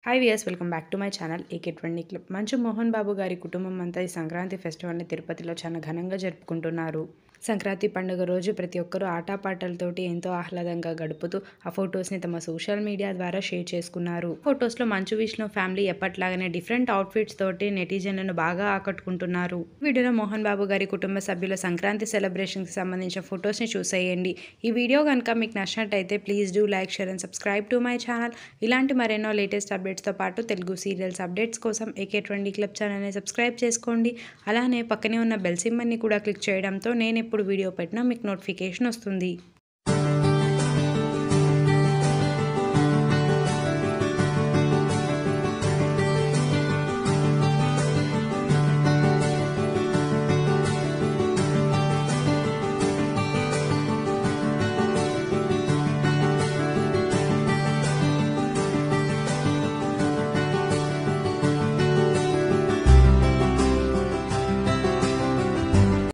hi viewers welcome back to my channel AK twenty club Manchu Mohan బాబు గారి కుటుంబం అంతా ఈ సంక్రాంతి ఫెస్టివల్ని తిరుపతిలో చాలా ఘనంగా జరుపుకుంటున్నారు సంక్రాంతి పండుగ రోజు ప్రతి ఒక్కరూ ఆటపాటలతోటి ఎంతో ఆహ్లాదంగా గడుపుతూ ఆ ఫొటోస్ని తమ సోషల్ మీడియా ద్వారా షేర్ చేసుకున్నారు ఫొటోస్లో మంచు విష్ణు ఫ్యామిలీ ఎప్పట్లాగానే డిఫరెంట్ అవుట్ఫిట్స్ తోటి నెటిజన్లను బాగా ఆకట్టుకుంటున్నారు వీడియోలో మోహన్ బాబు గారి కుటుంబ సభ్యుల సంక్రాంతి సెలబ్రేషన్కి సంబంధించిన ఫొటోస్ని చూసేయండి ఈ వీడియో కనుక మీకు నచ్చినట్టయితే please do like share and subscribe to my channel ఇలాంటి మరెన్నో లేటెస్ట్ అప్డేట్స్తో పాటు తెలుగు సీరియల్స్ అప్డేట్స్ కోసం ఏకే ట్వంటీ క్లబ్ ఛానల్ని సబ్స్క్రైబ్ చేసుకోండి అలానే పక్కనే ఉన్న బెల్ సింబల్ని కూడా క్లిక్ చేయడంతో నేను ఎప్పుడు వీడియో పెట్టినా మీకు నోటిఫికేషన్ వస్తుంది